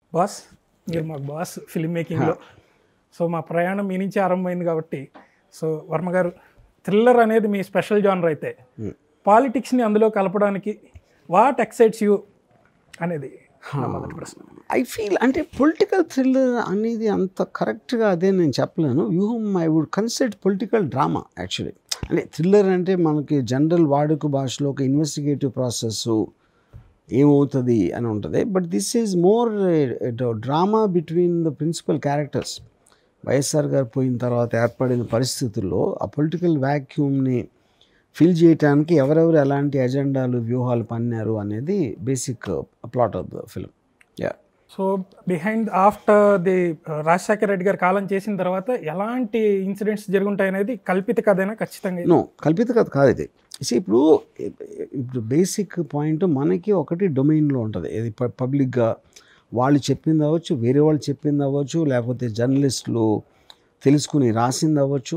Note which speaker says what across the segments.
Speaker 1: Boss మీరు మాకు boss film మేకింగ్లో so మా ప్రయాణం మీ నుంచి ఆరంభమైంది కాబట్టి సో వర్మ గారు థ్రిల్లర్ అనేది మీ స్పెషల్ జానర్ అయితే పాలిటిక్స్ని అందులో కలపడానికి వాట్ ఎక్సైట్స్ యూ అనేది నా మొదటి ప్రశ్న
Speaker 2: ఐ ఫీల్ అంటే పొలిటికల్ థ్రిల్లర్ అనేది అంత కరెక్ట్గా అదే నేను చెప్పలేను Vyuham I would consider political drama actually అంటే థ్రిల్లర్ అంటే మనకి జనరల్ వాడుక భాషలో ఒక ఇన్వెస్టిగేటివ్ ప్రాసెస్ ఏమవుతుంది అని ఉంటుంది but this is more drama between the principal characters YSR గారు పోయిన తర్వాత ఏర్పడిన పరిస్థితుల్లో ఆ పొలిటికల్ వ్యాక్యూమ్ని ఫిల్ చేయడానికి ఎవరెవరు ఎలాంటి ఎజెండాలు వ్యూహాలు పన్నారు అనేది basic plot of the film yeah
Speaker 1: so behind after the Rajasekhara Reddy గారు కాలం చేసిన తర్వాత ఎలాంటి ఇన్సిడెంట్స్ జరుగుంటాయి అనేది కల్పిత కథైనా ఖచ్చితంగా ఇది.
Speaker 2: నో కల్పిత కథ కాదు ఇది See, ఇప్పుడు ఇప్పుడు బేసిక్ పాయింట్ మనకి ఒకటి డొమైన్లో ఉంటుంది ఇది పబ్లిక్గా వాళ్ళు చెప్పింది అవ్వచ్చు వేరే వాళ్ళు చెప్పింది అవ్వచ్చు లేకపోతే జర్నలిస్టులు తెలుసుకుని రాసింది అవ్వచ్చు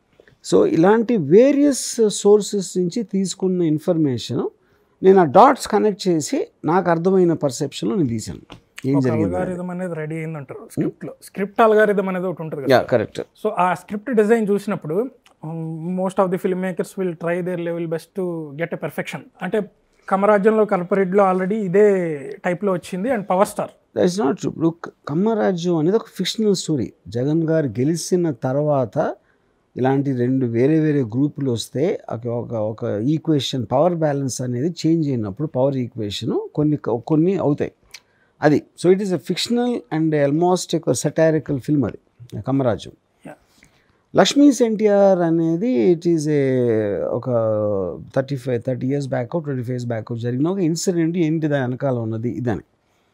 Speaker 2: సో ఇలాంటి వేరియస్ సోర్సెస్ నుంచి తీసుకున్న ఇన్ఫర్మేషన్ నేను ఆ డాట్స్ కనెక్ట్ చేసి నాకు అర్థమైన పర్సెప్షన్లో నేను తీశాను ఏం
Speaker 1: ఒక
Speaker 2: జరిగింది
Speaker 1: అల్గారిథం అనేది రెడీ అయింది అంటారు స్క్రిప్ట్ లో స్క్రిప్ట్ అల్గారిథం అనేది ఒకటి ఉంటుంది కదా
Speaker 2: యా కరెక్ట్
Speaker 1: సో ఆ స్క్రిప్ట్ డిజైన్ చూసినప్పుడు most of the film makers will try their level best to get a perfection అంటే కమరాజ్యంలో కల్పరెడ్డిలో ఆల్రెడీ ఇదే టైప్లో వచ్చింది and power star
Speaker 2: that's not true ఇప్పుడు కమ్మరాజ్యం అనేది ఒక ఫిక్షనల్ స్టోరీ జగన్ గారు గెలిచిన తర్వాత ఇలాంటి రెండు వేరే వేరే గ్రూపులు వస్తే ఒక ఒక ఒక ఈక్వేషన్ పవర్ బ్యాలెన్స్ అనేది చేంజ్ అయినప్పుడు పవర్ ఈక్వేషన్ కొన్ని కొన్ని అవుతాయి అది so it is a fictional and almost ఒక సెటారికల్ ఫిల్మ్ అది కమ్మరాజ్యం
Speaker 1: Yeah.
Speaker 2: లక్ష్మీ ఎన్టీఆర్ అనేది ఇట్ ఈజ్ ఏ ఒక thirty five thirty years back twenty five years back జరిగిన ఒక ఇన్సిడెంట్ ఏంటి దాని వెనకాల ఉన్నది ఇదని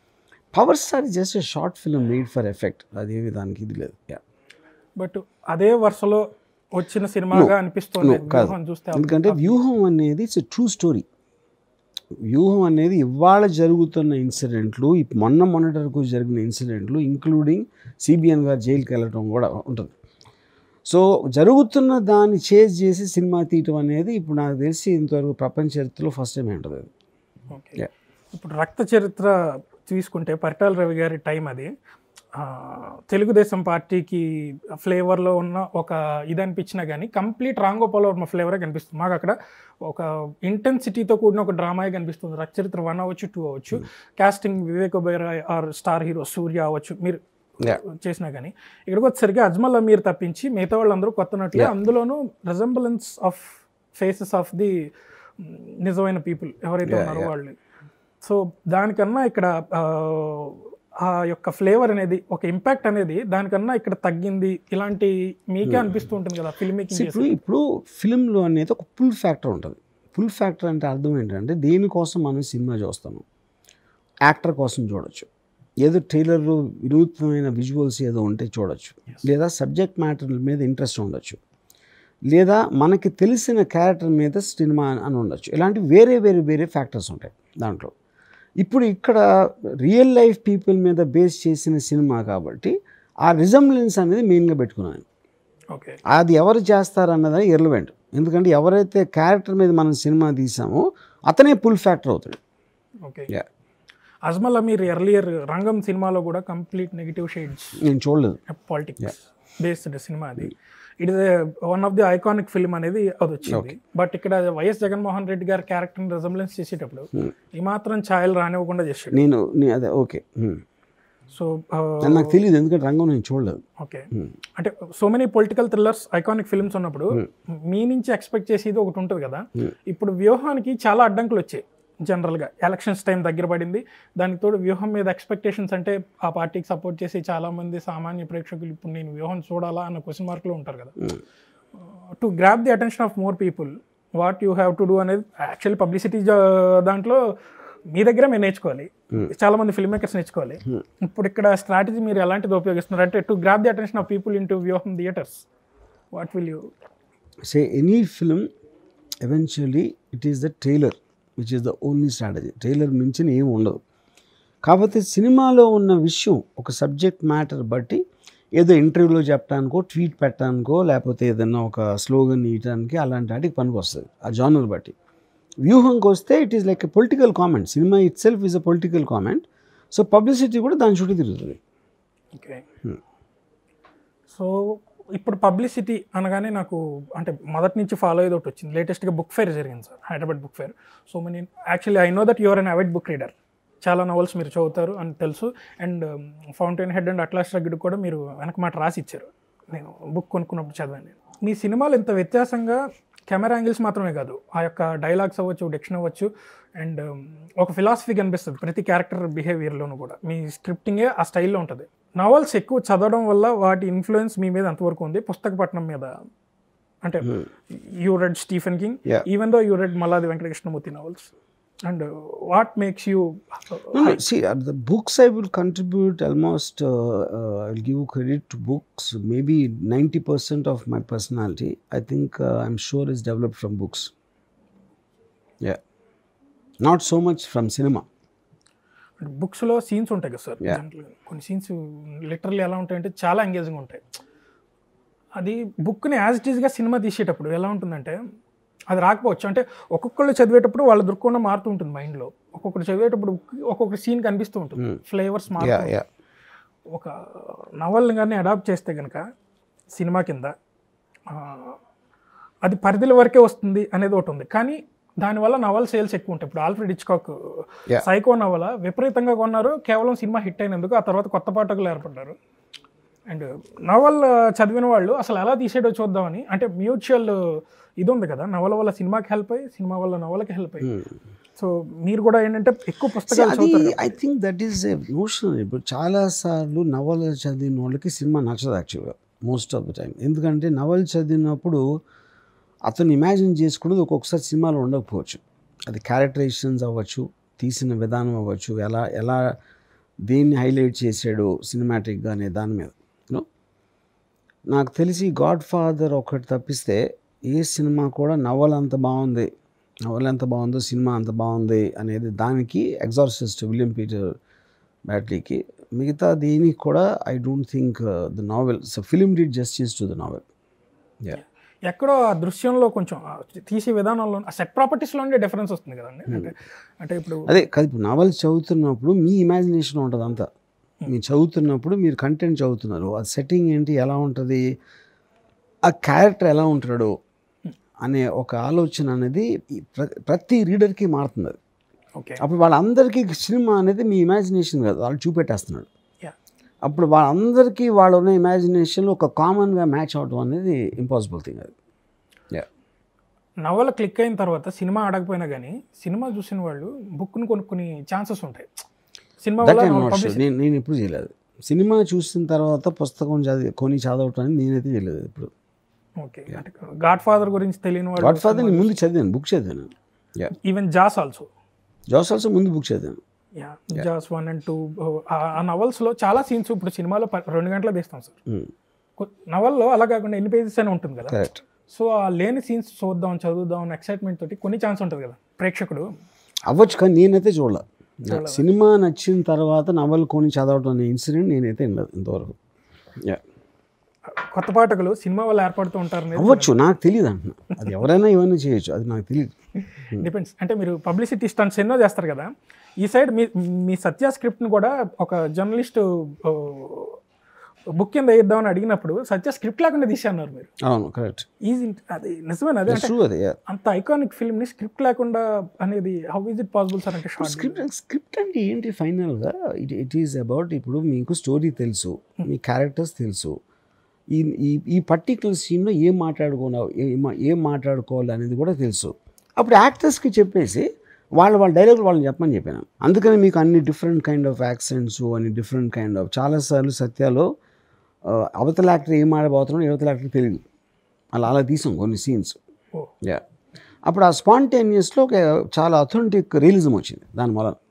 Speaker 2: power star just a short film made for effect అది దానికి ఇది లేదు Yeah.
Speaker 1: బట్ అదే వరుసలో వచ్చిన సినిమాగా అనిపిస్తుంది
Speaker 2: కాదు.
Speaker 1: వ్యూహం చూస్తే
Speaker 2: ఎందుకంటే వ్యూహం అనేది ఇట్స్ ట్రూ స్టోరీ వ్యూహం అనేది ఇవాళ జరుగుతున్న ఇన్సిడెంట్లు ఈ మొన్న మొన్నటి వరకు జరిగిన ఇన్సిడెంట్లు ఇంక్లూడింగ్ సిబిఎన్ గారు జైలుకి వెళ్ళటం కూడా ఉంటుంది సో జరుగుతున్న దాన్ని చేజ్ చేసి సినిమా తీయటం అనేది ఇప్పుడు నాకు తెలిసి ఇంతవరకు ప్రపంచ చరిత్రలో ఫస్ట్ టైం ఉంటుంది అది
Speaker 1: ఓకే
Speaker 2: Yeah.
Speaker 1: ఇప్పుడు రక్త చరిత్ర తీసుకుంటే పరిటాల రవి గారి టైం అది ఆ, తెలుగుదేశం పార్టీకి ఫ్లేవర్లో ఉన్న ఒక ఇది అనిపించినా కానీ కంప్లీట్ రాంగోపాల్ వర్మ ఫ్లేవరే కనిపిస్తుంది మాకు అక్కడ ఒక ఇంటెన్సిటీతో కూడిన ఒక డ్రామాయే కనిపిస్తుంది రక్త చరిత్ర వన్ అవ్వచ్చు టూ అవ్వచ్చు casting Vivek Oberoi or star hero Suriya అవ్వచ్చు మీరు
Speaker 2: Yeah.
Speaker 1: చేసినా కానీ ఇక్కడికి వచ్చేసరికి అజ్మల్ అమీర్ తప్పించి మిగతా వాళ్ళందరూ కొత్త నటులే అందులోనూ resemblance of faces of the నిజమైన పీపుల్ ఎవరైతే ఉన్నారో వాళ్ళు సో దానికన్నా ఇక్కడ ఆ, ఆ యొక్క ఫ్లేవర్ అనేది ఒక ఇంపాక్ట్ అనేది దానికన్నా ఇక్కడ తగ్గింది ఇలాంటి మీకే అనిపిస్తూ ఉంటుంది కదా ఫిల్మ్
Speaker 2: See,
Speaker 1: మేకింగ్
Speaker 2: ఇప్పుడు ఇప్పుడు ఫిల్మ్లో అనేది ఒక పుల్ ఫ్యాక్టర్ ఉంటుంది పుల్ ఫ్యాక్టర్ అంటే అర్థం ఏంటంటే దేనికోసం మనం సినిమా చూస్తాము యాక్టర్ కోసం చూడొచ్చు ఏదో ట్రైలర్లో వినూత్నమైన విజువల్స్ ఏదో ఉంటే చూడొచ్చు లేదా సబ్జెక్ట్ మ్యాటర్ మీద ఇంట్రెస్ట్ ఉండొచ్చు లేదా మనకి తెలిసిన క్యారెక్టర్ మీద సినిమా అని ఉండొచ్చు ఇలాంటి వేరే వేరే వేరే ఫ్యాక్టర్స్ ఉంటాయి దాంట్లో ఇప్పుడు ఇక్కడ రియల్ లైఫ్ పీపుల్ మీద బేస్ చేసిన సినిమా కాబట్టి ఆ రిజంబ్లెన్స్ అనేది మెయిన్గా పెట్టుకున్నాను
Speaker 1: ఓకే
Speaker 2: అది ఎవరు చేస్తారన్నది ఇర్లవెంట్ ఎందుకంటే ఎవరైతే క్యారెక్టర్ మీద మనం సినిమా తీసామో అతనే పుల్ ఫ్యాక్టర్ అవుతాడు
Speaker 1: okay
Speaker 2: Yeah.
Speaker 1: Ajmal Ameer earlier Rangam సినిమాలో కూడా కంప్లీట్ నెగిటివ్ షేడ్స్
Speaker 2: నేను చూడలేదు
Speaker 1: పాలిటిక్స్ బేస్డ్ సినిమా అది it is one of the iconic film అనేది అది వచ్చింది బట్ ఇక్కడ వైఎస్ జగన్మోహన్ రెడ్డి గారి క్యారెక్టర్ రిజంబ్లెన్స్ చేసేటప్పుడు ఈ మాత్రం ఛాయలు రానివ్వకుండా చేసాడు
Speaker 2: నేను నే- అదే ఓకే
Speaker 1: సో
Speaker 2: నాకు తెలియదు ఎందుకంటే రంగం నేను చూడలేదు
Speaker 1: ఓకే అంటే so many political thrillers iconic films ఉన్నప్పుడు మీ నుంచి ఎక్స్పెక్ట్ చేసేది ఒకటి ఉంటుంది కదా ఇప్పుడు వ్యూహానికి చాలా అడ్డంకులు వచ్చాయి జనరల్గా ఎలక్షన్స్ టైం దగ్గర పడింది దానికి తోడు వ్యూహం మీద ఎక్స్పెక్టేషన్స్ అంటే ఆ పార్టీకి సపోర్ట్ చేసి చాలా మంది సామాన్య ప్రేక్షకులు ఇప్పుడు నేను వ్యూహం చూడాలా అన్న క్వశ్చన్ మార్క్లో ఉంటారు కదా to grab the attention of more people what you have to do అనేది యాక్చువల్లీ పబ్లిసిటీ దాంట్లో మీ దగ్గర మీరు నేర్చుకోవాలి చాలా మంది ఫిల్మ్ మేకర్స్ నేర్చుకోవాలి ఇప్పుడు ఇక్కడ స్ట్రాటజీ మీరు ఎలాంటిది ఉపయోగిస్తున్నారు అంటే to grab the attention of people in to Vyuham theatres what will you
Speaker 2: say any film eventually it is the trailer which is the only strategy trailer మించిన ఏం ఉండదు కాకపోతే సినిమాలో ఉన్న విషయం ఒక సబ్జెక్ట్ మ్యాటర్ బట్టి ఏదో ఇంటర్వ్యూలో చెప్పడానికో ట్వీట్ పెట్టడానికో లేకపోతే ఏదైనా ఒక స్లోగన్ ఇయటానికి అలాంటి వాటికి పనికి వస్తుంది ఆ జానర్ బట్టి వ్యూహంకి వస్తే it is like a political comment cinema itself is a political comment so publicity కూడా దాని చుట్టూ తిరుగుతుంది
Speaker 1: ఓకే సో ఇప్పుడు పబ్లిసిటీ అనగానే నాకు అంటే మొదటి నుంచి ఫాలో అయ్యేది ఒకటి వచ్చింది లేటెస్ట్గా బుక్ ఫేర్ జరిగింది sir Hyderabad book fair so నేను actually I know that your an avid book reader చాలా నవల్స్ మీరు చదువుతారు అని తెలుసు and Fountainhead and Atlas Shrugged కూడా మీరు వెనక మాట రాసి ఇచ్చారు నేను బుక్ కొనుక్కున్నప్పుడు చదివాను నేను మీ సినిమాలు ఇంత వ్యత్యాసంగా కెమెరా యాంగిల్స్ మాత్రమే కాదు ఆ యొక్క డైలాగ్స్ అవ్వచ్చు డిక్షన్ అవ్వచ్చు అండ్ ఒక ఫిలాసఫీ కనిపిస్తుంది ప్రతి క్యారెక్టర్ బిహేవియర్లోనూ కూడా మీ స్క్రిప్టింగే ఆ స్టైల్లో ఉంటుంది నావల్స్ ఎక్కువ చదవడం వల్ల వాటి ఇన్ఫ్లుయెన్స్ మీ మీద ఎంతవరకు ఉంది పుస్తక పట్టణం మీద అంటే you read Stephen King
Speaker 2: Yeah.
Speaker 1: Even though you read Malladi Venkatakrishnamurthy novels and what makes you
Speaker 2: No, no, see, uh, the books I will contribute almost, uh, uh, I'll give credit to books. Maybe 90% of my personality, I think uh, I'm sure is developed from books. Yeah. Not so much from cinema.
Speaker 1: బుక్స్లో scenes ఉంటాయి కదా sir
Speaker 2: Yeah.
Speaker 1: Generally. కొన్ని scenes literally ఎలా ఉంటాయంటే చాలా engaging ఉంటాయి అది బుక్ని యాజ్ ఇట్ ఈస్గా సినిమా తీసేటప్పుడు ఎలా ఉంటుందంటే అది రాకపోవచ్చు అంటే ఒక్కొక్కళ్ళు చదివేటప్పుడు వాళ్ళ దృక్కోణం మారుతూ ఉంటుంది మైండ్లో ఒక్కొక్కరు చదివేటప్పుడు ఒక్కొక్క సీన్ కనిపిస్తూ ఉంటుంది ఫ్లేవర్స్ మారుతూ
Speaker 2: Yeah, yeah.
Speaker 1: ఒక నవల్ని కానీ అడాప్ట్ చేస్తే కనుక సినిమా కింద ఆ, అది పరిధిల వరకే వస్తుంది అనేది ఒకటి ఉంది కానీ దానివల్ల నవల్ సేల్స్ ఎక్కువ ఉంటాయి ఇప్పుడు ఆల్ఫ్రెడ్ ఇచ్కాక్
Speaker 2: Yeah.
Speaker 1: సైకో నవల విపరీతంగా కొన్నారు కేవలం సినిమా హిట్ అయినందుకు ఆ తర్వాత కొత్త పాఠకులు ఏర్పడ్డారు అండ్ నవల్ చదివిన వాళ్ళు అసలు ఎలా తీసేయడో చూద్దామని అంటే మ్యూచువల్ ఇది ఉంది కదా నవల వల్ల సినిమాకి హెల్ప్ అయ్యి సినిమా వల్ల నవలకి హెల్ప్ అయ్యి సో మీరు కూడా ఏంటంటే ఎక్కువ
Speaker 2: See,
Speaker 1: పుస్తకాలు
Speaker 2: అది
Speaker 1: చదువుతారు
Speaker 2: I think that is a notion ఇప్పుడు చాలాసార్లు నవల చదివిన వాళ్ళకి సినిమా నచ్చదు యాక్చువల్గా మోస్ట్ ఆఫ్ ద టైం ఎందుకంటే నవల చదివినప్పుడు అతను ఇమాజిన్ చేసుకున్నది ఒక్కొక్కసారి సినిమాలో ఉండకపోవచ్చు అది క్యారెక్టరైజేషన్స్ అవ్వచ్చు తీసిన విధానం అవ్వచ్చు ఎలా ఎలా దేన్ని హైలైట్ చేశాడు సినిమాటిక్గా అనే దాని మీద యూనో నాకు తెలిసి గాడ్ ఫాదర్ ఒకటి తప్పిస్తే ఏ సినిమా కూడా నవల అంత బాగుంది నవల ఎంత బాగుందో సినిమా అంత బాగుంది అనేది దానికి ఎగ్జార్సిస్ట్ విలియం పీటర్ బ్యాట్లీకి మిగతా దీనికి కూడా I don't think the novel so film did justice to the novel yeah
Speaker 1: ఎక్కడో ఆ దృశ్యంలో కొంచెం ఆ తీసే విధానంలో ఆ సెట్ ప్రాపర్టీస్లోనే డిఫరెన్స్ వస్తుంది కదండి అంటే అంటే ఇప్పుడు
Speaker 2: అదే కాదు ఇప్పుడు నావెల్ చదువుతున్నప్పుడు మీ ఇమాజినేషన్ ఉంటుంది అంతా మీరు చదువుతున్నప్పుడు మీరు కంటెంట్ చదువుతున్నారు ఆ సెట్టింగ్ ఏంటి ఎలా ఉంటుంది ఆ క్యారెక్టర్ ఎలా ఉంటాడు అనే ఒక ఆలోచన అనేది ఈ ప్ర- ప్రతి రీడర్కి మారుతుంది అది
Speaker 1: ఓకే
Speaker 2: అప్పుడు వాళ్ళందరికీ సినిమా అనేది మీ ఇమాజినేషన్ కాదు వాళ్ళు చూపెట్టేస్తున్నాడు
Speaker 1: యా
Speaker 2: అప్పుడు వాళ్ళందరికీ వాళ్ళు ఉన్న ఇమాజినేషన్లో ఒక కామన్గా మ్యాచ్ అవడం అనేది ఇంపాసిబుల్ థింగ్ అది యా
Speaker 1: నవల క్లిక్ అయిన తర్వాత సినిమా ఆడకపోయినా కానీ సినిమా చూసిన వాళ్ళు బుక్ను కొనుక్కునే ఛాన్సెస్ ఉంటాయి సినిమా
Speaker 2: దట్
Speaker 1: వల్ల
Speaker 2: ఐమ్
Speaker 1: నవల
Speaker 2: నాట్
Speaker 1: publish-
Speaker 2: నేను నేను ఎప్పుడు చేయలేదు సినిమా చూసిన తర్వాత పుస్తకం చదివి కొని చదవటం అనేది నేనైతే చేయలేదు ఇప్పుడు
Speaker 1: ఓకే అంటే గాడ్ ఫాదర్ గురించి తెలియని వాళ్ళు
Speaker 2: గాడ్ ఫాదర్ నేను ముందు చదివాను బుక్ చదివాను yeah
Speaker 1: even Jaws also
Speaker 2: Jaws also ముందు బుక్ చదివాను
Speaker 1: yeah Jaws one and two ఆ నవల్స్లో చాలా సీన్స్ ఇప్పుడు సినిమాలో ప- రెండు గంటలు తీస్తాం సార్ నవల్లో అలా కాకుండా ఎన్ని పేజెస్ అని ఉంటుంది కదా
Speaker 2: కరెక్ట్
Speaker 1: సో ఆ లేని సీన్స్ చూద్దాం చదువుదాం అనే ఎక్సైట్మెంట్ తోటి కొన్ని ఛాన్స్ ఉంటుంది కదా ప్రేక్షకుడు
Speaker 2: అవ్వచ్చు కానీ నేనైతే చూడలే నాకు సినిమా నచ్చిన తర్వాత నవల్ కొని చదవటం అనే ఇన్సిడెంట్ నేనైతే వినలేదు ఇంతవరకు యా
Speaker 1: కొత్త పాఠకులు సినిమా వల్ల ఏర్పడుతూ ఉంటారు అనేది
Speaker 2: అవ్వచ్చు నాకు తెలియదు అంటున్నా అది ఎవరైనా ఇవన్నీ చేయొచ్చు అది నాకు తెలియదు
Speaker 1: డిపెండ్స్ అంటే మీరు పబ్లిసిటీ స్టంట్స్ ఎన్నో చేస్తారు కదా ఈ సైడ్ మీ మీ సత్య స్క్రిప్ట్ని కూడా ఒక జర్నలిస్ట్ బుక్ కింద వేద్దామని అడిగినప్పుడు సత్య స్క్రిప్ట్ లేకుండా తీసేయన్నారు మీరు
Speaker 2: అవును కరెక్ట్
Speaker 1: ఈజీ అది నిజమేనా అదే అంటే
Speaker 2: ట్రూ అది yeah.
Speaker 1: అంత ఐకానిక్ ఫిల్మ్ని స్క్రిప్ట్ లేకుండా అనేది how is it possible sir అంటే షార్ట్
Speaker 2: స్క్రిప్ట్ స్క్రిప్ట్ అంటే ఏంటి ఫైనల్గా ఇట్ ఇట్ ఈస్ అబౌట్ ఇప్పుడు మీకు స్టోరీ తెలుసు మీ క్యారెక్టర్స్ తెలుసు ఈ ఈ ఈ పర్టికులర్ సీన్లో ఏం మాట్లాడుకోవాలి ఏం ఏం మాట్లాడుకోవాలి అనేది కూడా తెలుసు అప్పుడు యాక్టర్స్కి చెప్పేసి వాళ్ళ వాళ్ళ డైలాగులు వాళ్ళని చెప్పమని చెప్పాను అందుకని మీకు అన్ని డిఫరెంట్ కైండ్ ఆఫ్ యాక్సెంట్స్ అన్ని డిఫరెంట్ కైండ్ ఆఫ్ చాలాసార్లు సత్యాలో ఆ, అవతల యాక్టర్ ఏం ఆడబోతున్నాడో యువతల యాక్టర్ తెలియదు అలా అలా తీసాం కొన్ని సీన్స్
Speaker 1: ఓ
Speaker 2: యా అప్పుడు ఆ స్పాంటేనియస్లో ఒక చాలా అథెంటిక్ రియలిజం వచ్చింది దాని వలన